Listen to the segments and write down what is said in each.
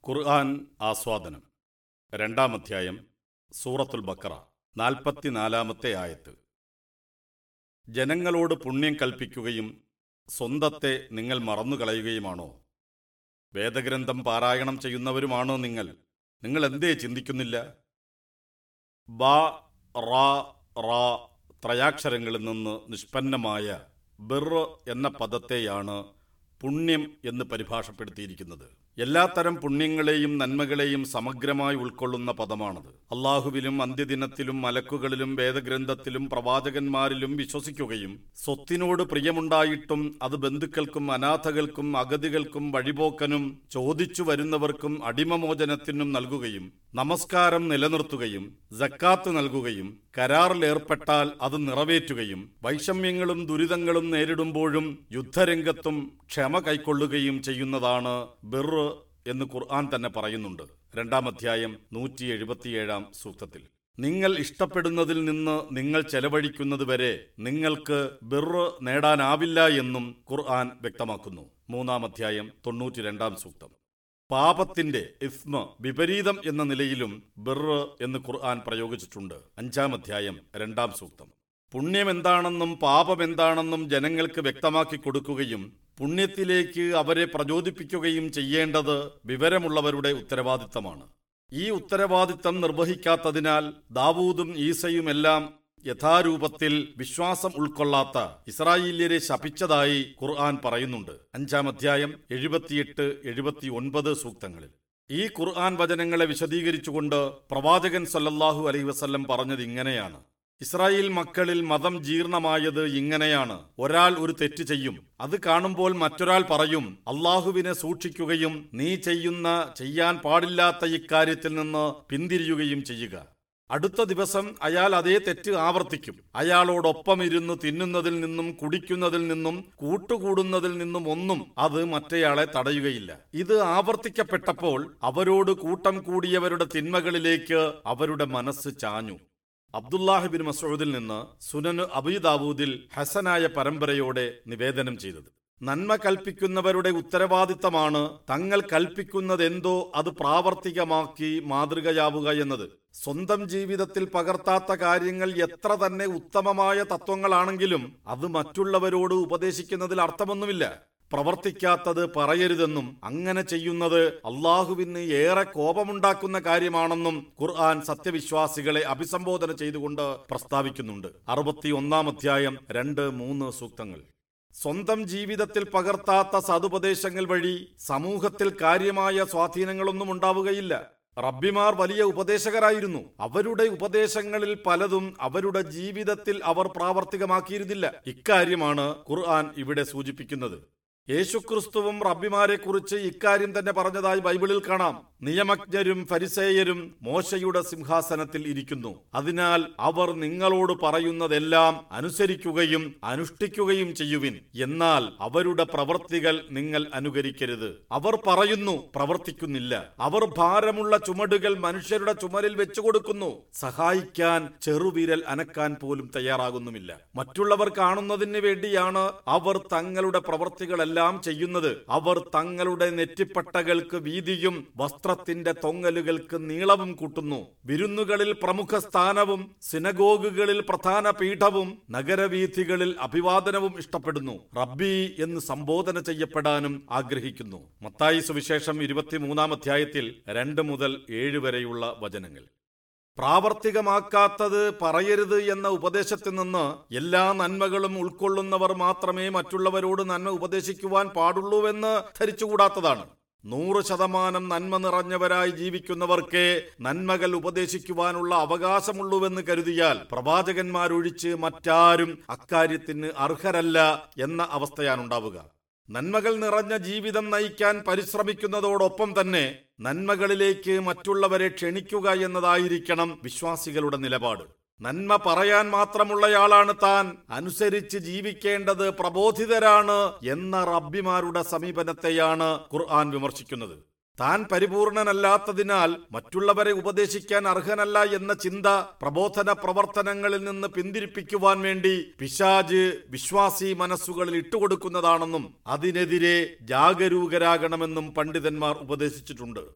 ഖുർആൻ ആസ്വാദനം രണ്ടാം അധ്യായം സൂറത്തുൽ ബക്കറ നാൽപ്പത്തിനാലാമത്തെ ആയത്ത് ജനങ്ങളോട് പുണ്യം കൽപ്പിക്കുകയും സ്വന്തത്തെ നിങ്ങൾ മറന്നുകളയുകയുമാണോ വേദഗ്രന്ഥം പാരായണം ചെയ്യുന്നവരുമാണോ നിങ്ങൾ നിങ്ങൾ എന്തേ ചിന്തിക്കുന്നില്ല ബ റാ റാ ത്രയാക്ഷരങ്ങളിൽ നിന്ന് നിഷ്പന്നമായ ബിർ എന്ന പദത്തെയാണ് പുണ്യം എന്ന് പരിഭാഷപ്പെടുത്തിയിരിക്കുന്നത് എല്ലാത്തരം പുണ്യങ്ങളെയും നന്മകളെയും സമഗ്രമായി ഉൾക്കൊള്ളുന്ന പദമാണത് അള്ളാഹുവിലും അന്ത്യദിനത്തിലും മലക്കുകളിലും വേദഗ്രന്ഥത്തിലും പ്രവാചകന്മാരിലും വിശ്വസിക്കുകയും സ്വത്തിനോട് പ്രിയമുണ്ടായിട്ടും അത് ബന്ധുക്കൾക്കും അനാഥകൾക്കും അഗതികൾക്കും വഴിപോക്കനും ചോദിച്ചു വരുന്നവർക്കും അടിമമോചനത്തിനും നൽകുകയും നമസ്കാരം നിലനിർത്തുകയും ജക്കാത്ത് നൽകുകയും കരാറിലേർപ്പെട്ടാൽ അത് നിറവേറ്റുകയും വൈഷമ്യങ്ങളും ദുരിതങ്ങളും നേരിടുമ്പോഴും യുദ്ധരംഗത്തും ക്ഷമ കൈക്കൊള്ളുകയും ചെയ്യുന്നതാണ് ബിർ എന്ന് ഖുർആൻ തന്നെ പറയുന്നുണ്ട് രണ്ടാം അധ്യായം നൂറ്റി എഴുപത്തിയേഴാം സൂക്തത്തിൽ നിങ്ങൾ ഇഷ്ടപ്പെടുന്നതിൽ നിന്ന് നിങ്ങൾ ചെലവഴിക്കുന്നത് വരെ നിങ്ങൾക്ക് ബിർ നേടാനാവില്ല എന്നും ഖുർആൻ വ്യക്തമാക്കുന്നു മൂന്നാം അധ്യായം തൊണ്ണൂറ്റി രണ്ടാം സൂക്തം പാപത്തിന്റെ ഇസ്മ വിപരീതം എന്ന നിലയിലും ബിർ എന്ന് ഖുർആൻ പ്രയോഗിച്ചിട്ടുണ്ട് അഞ്ചാം അധ്യായം രണ്ടാം സൂക്തം പുണ്യം എന്താണെന്നും പാപം എന്താണെന്നും ജനങ്ങൾക്ക് വ്യക്തമാക്കി കൊടുക്കുകയും പുണ്യത്തിലേക്ക് അവരെ പ്രചോദിപ്പിക്കുകയും ചെയ്യേണ്ടത് വിവരമുള്ളവരുടെ ഉത്തരവാദിത്തമാണ് ഈ ഉത്തരവാദിത്തം നിർവഹിക്കാത്തതിനാൽ ദാവൂദും ഈസയുമെല്ലാം യഥാരൂപത്തിൽ വിശ്വാസം ഉൾക്കൊള്ളാത്ത ഇസ്രായേല്യരെ ശപിച്ചതായി ഖുർആൻ പറയുന്നുണ്ട് അഞ്ചാം അധ്യായം എഴുപത്തിയെട്ട് എഴുപത്തി ഒൻപത് സൂക്തങ്ങളിൽ ഈ ഖുർആൻ വചനങ്ങളെ വിശദീകരിച്ചുകൊണ്ട് പ്രവാചകൻ സല്ലല്ലാഹു അലൈഹി വസല്ലം പറഞ്ഞത് ഇങ്ങനെയാണ് ഇസ്രായേൽ മക്കളിൽ മതം ജീർണമായത് ഇങ്ങനെയാണ് ഒരാൾ ഒരു തെറ്റ് ചെയ്യും അത് കാണുമ്പോൾ മറ്റൊരാൾ പറയും അള്ളാഹുവിനെ സൂക്ഷിക്കുകയും നീ ചെയ്യുന്ന ചെയ്യാൻ പാടില്ലാത്ത ഇക്കാര്യത്തിൽ നിന്ന് പിന്തിരിയുകയും ചെയ്യുക അടുത്ത ദിവസം അയാൾ അതേ തെറ്റ് ആവർത്തിക്കും അയാളോടൊപ്പം ഇരുന്ന് തിന്നുന്നതിൽ നിന്നും കുടിക്കുന്നതിൽ നിന്നും കൂട്ടുകൂടുന്നതിൽ നിന്നും ഒന്നും അത് മറ്റേയാളെ തടയുകയില്ല ഇത് ആവർത്തിക്കപ്പെട്ടപ്പോൾ അവരോട് കൂട്ടം കൂടിയവരുടെ തിന്മകളിലേക്ക് അവരുടെ മനസ്സ് ചാഞ്ഞു അബ്ദുല്ലാഹിബിൻ മസൂദിൽ നിന്ന് സുനനു അബീദാവൂദിൽ ഹസനായ പരമ്പരയോടെ നിവേദനം ചെയ്തത് നന്മ കൽപ്പിക്കുന്നവരുടെ ഉത്തരവാദിത്തമാണ് തങ്ങൾ കൽപ്പിക്കുന്നതെന്തോ അത് പ്രാവർത്തികമാക്കി മാതൃകയാവുക എന്നത് സ്വന്തം ജീവിതത്തിൽ പകർത്താത്ത കാര്യങ്ങൾ എത്ര തന്നെ ഉത്തമമായ തത്വങ്ങളാണെങ്കിലും അത് മറ്റുള്ളവരോട് ഉപദേശിക്കുന്നതിൽ അർത്ഥമൊന്നുമില്ല പ്രവർത്തിക്കാത്തത് പറയരുതെന്നും അങ്ങനെ ചെയ്യുന്നത് അള്ളാഹുവിന് ഏറെ കോപമുണ്ടാക്കുന്ന കാര്യമാണെന്നും ഖുർആൻ സത്യവിശ്വാസികളെ അഭിസംബോധന ചെയ്തുകൊണ്ട് പ്രസ്താവിക്കുന്നുണ്ട് അറുപത്തി ഒന്നാം അധ്യായം രണ്ട് മൂന്ന് സൂക്തങ്ങൾ സ്വന്തം ജീവിതത്തിൽ പകർത്താത്ത സതുപദേശങ്ങൾ വഴി സമൂഹത്തിൽ കാര്യമായ സ്വാധീനങ്ങളൊന്നും ഉണ്ടാവുകയില്ല റബ്ബിമാർ വലിയ ഉപദേശകരായിരുന്നു അവരുടെ ഉപദേശങ്ങളിൽ പലതും അവരുടെ ജീവിതത്തിൽ അവർ പ്രാവർത്തികമാക്കിയിരുന്നില്ല ഇക്കാര്യമാണ് ഖുർആൻ ഇവിടെ സൂചിപ്പിക്കുന്നത് യേശുക്രിസ്തുവും റബ്ബിമാരെക്കുറിച്ച് ഇക്കാര്യം തന്നെ പറഞ്ഞതായി ബൈബിളിൽ കാണാം നിയമജ്ഞരും ഫരിസേയരും മോശയുടെ സിംഹാസനത്തിൽ ഇരിക്കുന്നു അതിനാൽ അവർ നിങ്ങളോട് പറയുന്നതെല്ലാം അനുസരിക്കുകയും അനുഷ്ഠിക്കുകയും ചെയ്യുവിൻ എന്നാൽ അവരുടെ പ്രവൃത്തികൾ നിങ്ങൾ അനുകരിക്കരുത് അവർ പറയുന്നു പ്രവർത്തിക്കുന്നില്ല അവർ ഭാരമുള്ള ചുമടുകൾ മനുഷ്യരുടെ ചുമലിൽ വെച്ചു കൊടുക്കുന്നു സഹായിക്കാൻ ചെറുവിരൽ അനക്കാൻ പോലും തയ്യാറാകുന്നുമില്ല മറ്റുള്ളവർ കാണുന്നതിന് വേണ്ടിയാണ് അവർ തങ്ങളുടെ പ്രവൃത്തികളെല്ലാം ചെയ്യുന്നത് അവർ തങ്ങളുടെ നെറ്റിപ്പട്ടകൾക്ക് വീതിയും വസ്ത്രത്തിന്റെ തൊങ്ങലുകൾക്ക് നീളവും കൂട്ടുന്നു വിരുന്നുകളിൽ പ്രമുഖ സ്ഥാനവും സിനഗോഗുകളിൽ പ്രധാന പീഠവും നഗരവീഥികളിൽ അഭിവാദനവും ഇഷ്ടപ്പെടുന്നു റബ്ബി എന്ന് സംബോധന ചെയ്യപ്പെടാനും ആഗ്രഹിക്കുന്നു മത്തായി സുവിശേഷം ഇരുപത്തിമൂന്നാം അധ്യായത്തിൽ രണ്ട് മുതൽ ഏഴ് വരെയുള്ള വചനങ്ങൾ പ്രാവർത്തികമാക്കാത്തത് പറയരുത് എന്ന ഉപദേശത്തിൽ നിന്ന് എല്ലാ നന്മകളും ഉൾക്കൊള്ളുന്നവർ മാത്രമേ മറ്റുള്ളവരോട് നന്മ ഉപദേശിക്കുവാൻ പാടുള്ളൂവെന്ന് ധരിച്ചുകൂടാത്തതാണ് നൂറ് ശതമാനം നന്മ നിറഞ്ഞവരായി ജീവിക്കുന്നവർക്കേ നന്മകൾ ഉപദേശിക്കുവാനുള്ള അവകാശമുള്ളൂവെന്ന് കരുതിയാൽ പ്രവാചകന്മാരൊഴിച്ച് മറ്റാരും അക്കാര്യത്തിന് അർഹരല്ല എന്ന അവസ്ഥയാണുണ്ടാവുക നന്മകൾ നിറഞ്ഞ ജീവിതം നയിക്കാൻ പരിശ്രമിക്കുന്നതോടൊപ്പം തന്നെ നന്മകളിലേക്ക് മറ്റുള്ളവരെ ക്ഷണിക്കുക എന്നതായിരിക്കണം വിശ്വാസികളുടെ നിലപാട് നന്മ പറയാൻ മാത്രമുള്ളയാളാണ് താൻ അനുസരിച്ച് ജീവിക്കേണ്ടത് പ്രബോധിതരാണ് എന്ന റബ്ബിമാരുടെ സമീപനത്തെയാണ് ഖുർആൻ വിമർശിക്കുന്നത് താൻ പരിപൂർണനല്ലാത്തതിനാൽ മറ്റുള്ളവരെ ഉപദേശിക്കാൻ അർഹനല്ല എന്ന ചിന്ത പ്രബോധന പ്രവർത്തനങ്ങളിൽ നിന്ന് പിന്തിരിപ്പിക്കുവാൻ വേണ്ടി പിശാജ് വിശ്വാസി മനസ്സുകളിൽ ഇട്ടുകൊടുക്കുന്നതാണെന്നും അതിനെതിരെ ജാഗരൂകരാകണമെന്നും പണ്ഡിതന്മാർ ഉപദേശിച്ചിട്ടുണ്ട്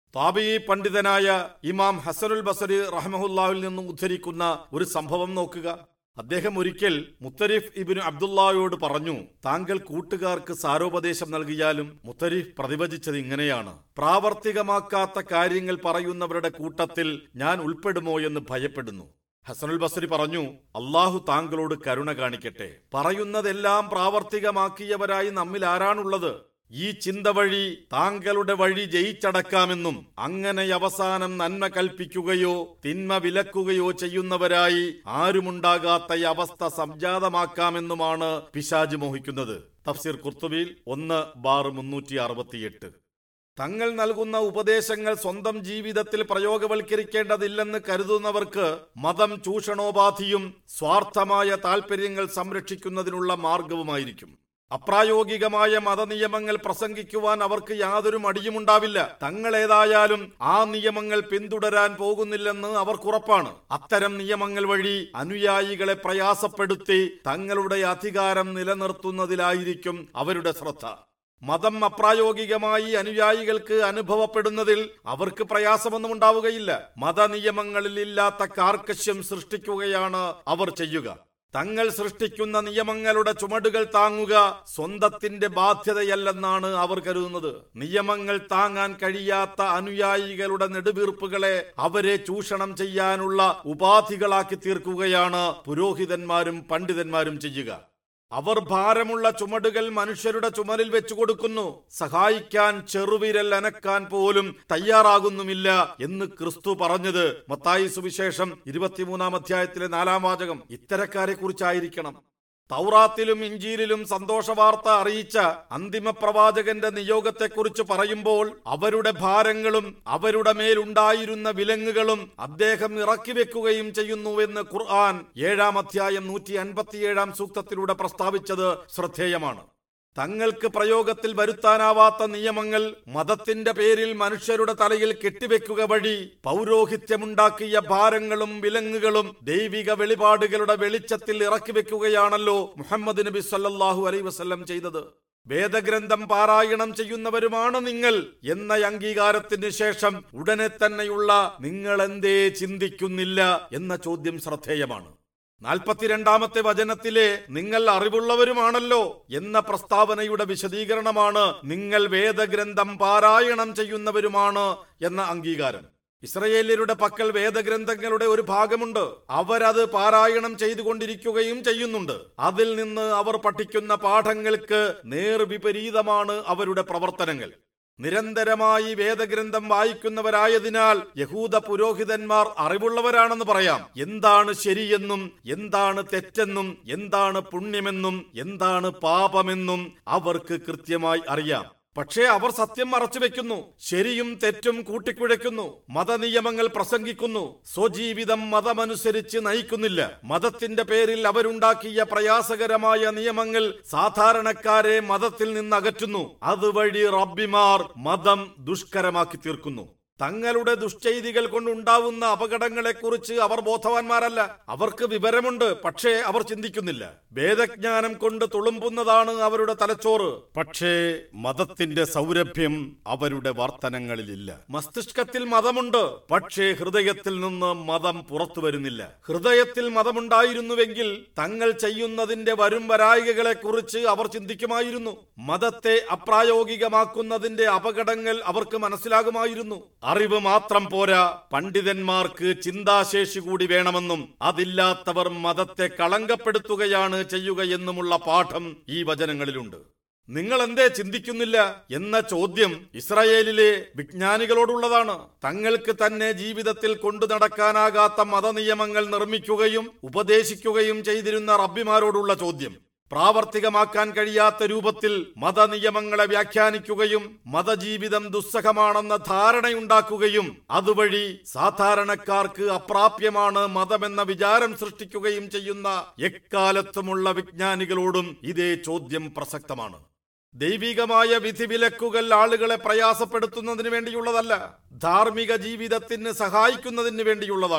താബി പണ്ഡിതനായ ഇമാം ഹസനുൽ ബസരി റഹ്മഹുല്ലാവിൽ നിന്നും ഉദ്ധരിക്കുന്ന ഒരു സംഭവം നോക്കുക അദ്ദേഹം ഒരിക്കൽ മുത്തരിഫ് ഇബിനു അബ്ദുല്ലായോട് പറഞ്ഞു താങ്കൾ കൂട്ടുകാർക്ക് സാരോപദേശം നൽകിയാലും മുത്തരിഫ് പ്രതിവചിച്ചത് ഇങ്ങനെയാണ് പ്രാവർത്തികമാക്കാത്ത കാര്യങ്ങൾ പറയുന്നവരുടെ കൂട്ടത്തിൽ ഞാൻ ഉൾപ്പെടുമോ എന്ന് ഭയപ്പെടുന്നു ഹസനുൽ ബസരി പറഞ്ഞു അള്ളാഹു താങ്കളോട് കരുണ കാണിക്കട്ടെ പറയുന്നതെല്ലാം പ്രാവർത്തികമാക്കിയവരായി നമ്മിൽ ആരാണുള്ളത് ഈ ചിന്ത വഴി താങ്കളുടെ വഴി ജയിച്ചടക്കാമെന്നും അങ്ങനെ അവസാനം നന്മ കൽപ്പിക്കുകയോ തിന്മ വിലക്കുകയോ ചെയ്യുന്നവരായി ആരുമുണ്ടാകാത്ത ഈ അവസ്ഥ സംജാതമാക്കാമെന്നുമാണ് പിശാജ് മോഹിക്കുന്നത് തഫ്സീർ കുർത്തുബിയിൽ ഒന്ന് ബാർ മുന്നൂറ്റി അറുപത്തിയെട്ട് തങ്ങൾ നൽകുന്ന ഉപദേശങ്ങൾ സ്വന്തം ജീവിതത്തിൽ പ്രയോഗവൽക്കരിക്കേണ്ടതില്ലെന്ന് കരുതുന്നവർക്ക് മതം ചൂഷണോപാധിയും സ്വാർത്ഥമായ താൽപര്യങ്ങൾ സംരക്ഷിക്കുന്നതിനുള്ള മാർഗവുമായിരിക്കും അപ്രായോഗികമായ മതനിയമങ്ങൾ പ്രസംഗിക്കുവാൻ അവർക്ക് യാതൊരു മടിയുമുണ്ടാവില്ല തങ്ങളേതായാലും ആ നിയമങ്ങൾ പിന്തുടരാൻ പോകുന്നില്ലെന്ന് അവർക്കുറപ്പാണ് അത്തരം നിയമങ്ങൾ വഴി അനുയായികളെ പ്രയാസപ്പെടുത്തി തങ്ങളുടെ അധികാരം നിലനിർത്തുന്നതിലായിരിക്കും അവരുടെ ശ്രദ്ധ മതം അപ്രായോഗികമായി അനുയായികൾക്ക് അനുഭവപ്പെടുന്നതിൽ അവർക്ക് പ്രയാസമൊന്നും ഉണ്ടാവുകയില്ല മതനിയമങ്ങളിൽ ഇല്ലാത്ത കാർക്കശ്യം സൃഷ്ടിക്കുകയാണ് അവർ ചെയ്യുക തങ്ങൾ സൃഷ്ടിക്കുന്ന നിയമങ്ങളുടെ ചുമടുകൾ താങ്ങുക സ്വന്തത്തിന്റെ ബാധ്യതയല്ലെന്നാണ് അവർ കരുതുന്നത് നിയമങ്ങൾ താങ്ങാൻ കഴിയാത്ത അനുയായികളുടെ നെടുവീർപ്പുകളെ അവരെ ചൂഷണം ചെയ്യാനുള്ള ഉപാധികളാക്കി തീർക്കുകയാണ് പുരോഹിതന്മാരും പണ്ഡിതന്മാരും ചെയ്യുക അവർ ഭാരമുള്ള ചുമടുകൾ മനുഷ്യരുടെ ചുമലിൽ വെച്ചു കൊടുക്കുന്നു സഹായിക്കാൻ ചെറുവിരൽ അനക്കാൻ പോലും തയ്യാറാകുന്നുമില്ല എന്ന് ക്രിസ്തു പറഞ്ഞത് മത്തായി സുവിശേഷം ഇരുപത്തിമൂന്നാം അധ്യായത്തിലെ നാലാം വാചകം ഇത്തരക്കാരെ കുറിച്ചായിരിക്കണം തൗറാത്തിലും ഇഞ്ചീലിലും സന്തോഷവാർത്ത അറിയിച്ച അന്തിമ പ്രവാചകന്റെ നിയോഗത്തെക്കുറിച്ച് പറയുമ്പോൾ അവരുടെ ഭാരങ്ങളും അവരുടെ മേലുണ്ടായിരുന്ന വിലങ്ങുകളും അദ്ദേഹം ഇറക്കി വെക്കുകയും ചെയ്യുന്നുവെന്ന് ഖുർആൻ ഏഴാം അധ്യായം നൂറ്റി അൻപത്തിയേഴാം സൂക്തത്തിലൂടെ പ്രസ്താവിച്ചത് ശ്രദ്ധേയമാണ് തങ്ങൾക്ക് പ്രയോഗത്തിൽ വരുത്താനാവാത്ത നിയമങ്ങൾ മതത്തിന്റെ പേരിൽ മനുഷ്യരുടെ തലയിൽ കെട്ടിവെക്കുക വഴി പൗരോഹിത്യമുണ്ടാക്കിയ ഭാരങ്ങളും വിലങ്ങുകളും ദൈവിക വെളിപാടുകളുടെ വെളിച്ചത്തിൽ ഇറക്കി വെക്കുകയാണല്ലോ മുഹമ്മദ് നബി സല്ലല്ലാഹു അലൈ വസല്ലം ചെയ്തത് വേദഗ്രന്ഥം പാരായണം ചെയ്യുന്നവരുമാണ് നിങ്ങൾ എന്ന അംഗീകാരത്തിന് ശേഷം ഉടനെ തന്നെയുള്ള നിങ്ങൾ എന്തേ ചിന്തിക്കുന്നില്ല എന്ന ചോദ്യം ശ്രദ്ധേയമാണ് നാൽപ്പത്തിരണ്ടാമത്തെ വചനത്തിലെ നിങ്ങൾ അറിവുള്ളവരുമാണല്ലോ എന്ന പ്രസ്താവനയുടെ വിശദീകരണമാണ് നിങ്ങൾ വേദഗ്രന്ഥം പാരായണം ചെയ്യുന്നവരുമാണ് എന്ന അംഗീകാരം ഇസ്രയേല്യരുടെ പക്കൽ വേദഗ്രന്ഥങ്ങളുടെ ഒരു ഭാഗമുണ്ട് അവരത് പാരായണം ചെയ്തുകൊണ്ടിരിക്കുകയും ചെയ്യുന്നുണ്ട് അതിൽ നിന്ന് അവർ പഠിക്കുന്ന പാഠങ്ങൾക്ക് നേർവിപരീതമാണ് അവരുടെ പ്രവർത്തനങ്ങൾ നിരന്തരമായി വേദഗ്രന്ഥം വായിക്കുന്നവരായതിനാൽ യഹൂദ പുരോഹിതന്മാർ അറിവുള്ളവരാണെന്ന് പറയാം എന്താണ് ശരിയെന്നും എന്താണ് തെറ്റെന്നും എന്താണ് പുണ്യമെന്നും എന്താണ് പാപമെന്നും അവർക്ക് കൃത്യമായി അറിയാം പക്ഷേ അവർ സത്യം മറച്ചു വെക്കുന്നു ശരിയും തെറ്റും കൂട്ടിക്കുഴയ്ക്കുന്നു മതനിയമങ്ങൾ പ്രസംഗിക്കുന്നു സ്വജീവിതം മതമനുസരിച്ച് നയിക്കുന്നില്ല മതത്തിന്റെ പേരിൽ അവരുണ്ടാക്കിയ പ്രയാസകരമായ നിയമങ്ങൾ സാധാരണക്കാരെ മതത്തിൽ നിന്ന് അകറ്റുന്നു അതുവഴി റബ്ബിമാർ മതം ദുഷ്കരമാക്കി തീർക്കുന്നു തങ്ങളുടെ ദുഷ്ചെയ്തികൾ കൊണ്ടുണ്ടാവുന്ന അപകടങ്ങളെക്കുറിച്ച് അവർ ബോധവാന്മാരല്ല അവർക്ക് വിവരമുണ്ട് പക്ഷേ അവർ ചിന്തിക്കുന്നില്ല വേദജ്ഞാനം കൊണ്ട് തുളുമ്പുന്നതാണ് അവരുടെ തലച്ചോറ് പക്ഷേ മതത്തിന്റെ സൗരഭ്യം അവരുടെ വർത്തനങ്ങളിലില്ല മസ്തിഷ്കത്തിൽ മതമുണ്ട് പക്ഷേ ഹൃദയത്തിൽ നിന്ന് മതം പുറത്തു വരുന്നില്ല ഹൃദയത്തിൽ മതമുണ്ടായിരുന്നുവെങ്കിൽ തങ്ങൾ ചെയ്യുന്നതിന്റെ വരും വരായികകളെ കുറിച്ച് അവർ ചിന്തിക്കുമായിരുന്നു മതത്തെ അപ്രായോഗികമാക്കുന്നതിന്റെ അപകടങ്ങൾ അവർക്ക് മനസ്സിലാകുമായിരുന്നു അറിവ് മാത്രം പോരാ പണ്ഡിതന്മാർക്ക് ചിന്താശേഷി കൂടി വേണമെന്നും അതില്ലാത്തവർ മതത്തെ കളങ്കപ്പെടുത്തുകയാണ് ചെയ്യുകയെന്നുമുള്ള പാഠം ഈ വചനങ്ങളിലുണ്ട് നിങ്ങൾ എന്തേ ചിന്തിക്കുന്നില്ല എന്ന ചോദ്യം ഇസ്രായേലിലെ വിജ്ഞാനികളോടുള്ളതാണ് തങ്ങൾക്ക് തന്നെ ജീവിതത്തിൽ കൊണ്ടു നടക്കാനാകാത്ത മതനിയമങ്ങൾ നിർമ്മിക്കുകയും ഉപദേശിക്കുകയും ചെയ്തിരുന്ന റബ്ബിമാരോടുള്ള ചോദ്യം പ്രാവർത്തികമാക്കാൻ കഴിയാത്ത രൂപത്തിൽ മതനിയമങ്ങളെ വ്യാഖ്യാനിക്കുകയും മതജീവിതം ദുസ്സഹമാണെന്ന ധാരണയുണ്ടാക്കുകയും അതുവഴി സാധാരണക്കാർക്ക് അപ്രാപ്യമാണ് മതമെന്ന വിചാരം സൃഷ്ടിക്കുകയും ചെയ്യുന്ന എക്കാലത്തുമുള്ള വിജ്ഞാനികളോടും ഇതേ ചോദ്യം പ്രസക്തമാണ് ദൈവികമായ വിധിവിലക്കുകൾ ആളുകളെ പ്രയാസപ്പെടുത്തുന്നതിന് വേണ്ടിയുള്ളതല്ല ധാർമ്മിക ജീവിതത്തിന് സഹായിക്കുന്നതിന് വേണ്ടിയുള്ളതാണ്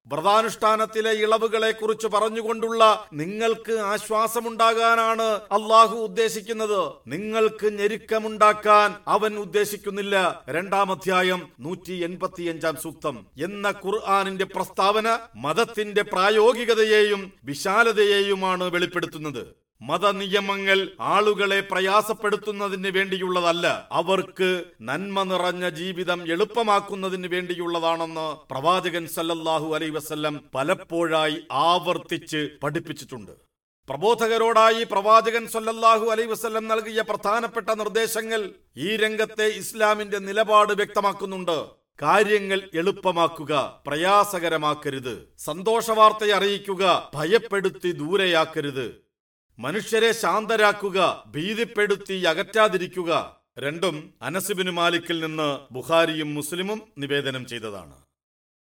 വ്രതാനുഷ്ഠാനത്തിലെ ഇളവുകളെ കുറിച്ച് പറഞ്ഞുകൊണ്ടുള്ള നിങ്ങൾക്ക് ആശ്വാസമുണ്ടാകാനാണ് അള്ളാഹു ഉദ്ദേശിക്കുന്നത് നിങ്ങൾക്ക് ഞെരുക്കമുണ്ടാക്കാൻ അവൻ ഉദ്ദേശിക്കുന്നില്ല രണ്ടാം അധ്യായം നൂറ്റി എൺപത്തിയഞ്ചാം സൂക്തം എന്ന ഖുർആാനിന്റെ പ്രസ്താവന മതത്തിന്റെ പ്രായോഗികതയെയും വിശാലതയെയുമാണ് വെളിപ്പെടുത്തുന്നത് മതനിയമങ്ങൾ ആളുകളെ പ്രയാസപ്പെടുത്തുന്നതിന് വേണ്ടിയുള്ളതല്ല അവർക്ക് നന്മ നിറഞ്ഞ ജീവിതം എളുപ്പമാക്കുന്നതിന് വേണ്ടിയുള്ളതാണെന്ന് പ്രവാചകൻ സല്ലല്ലാഹു അലൈ വസല്ലം പലപ്പോഴായി ആവർത്തിച്ച് പഠിപ്പിച്ചിട്ടുണ്ട് പ്രബോധകരോടായി പ്രവാചകൻ സല്ലല്ലാഹു അലൈ വസല്ലം നൽകിയ പ്രധാനപ്പെട്ട നിർദ്ദേശങ്ങൾ ഈ രംഗത്തെ ഇസ്ലാമിന്റെ നിലപാട് വ്യക്തമാക്കുന്നുണ്ട് കാര്യങ്ങൾ എളുപ്പമാക്കുക പ്രയാസകരമാക്കരുത് സന്തോഷവാർത്ത അറിയിക്കുക ഭയപ്പെടുത്തി ദൂരെയാക്കരുത് മനുഷ്യരെ ശാന്തരാക്കുക ഭീതിപ്പെടുത്തി അകറ്റാതിരിക്കുക രണ്ടും അനസിബിന് മാലിക്കിൽ നിന്ന് ബുഖാരിയും മുസ്ലിമും നിവേദനം ചെയ്തതാണ്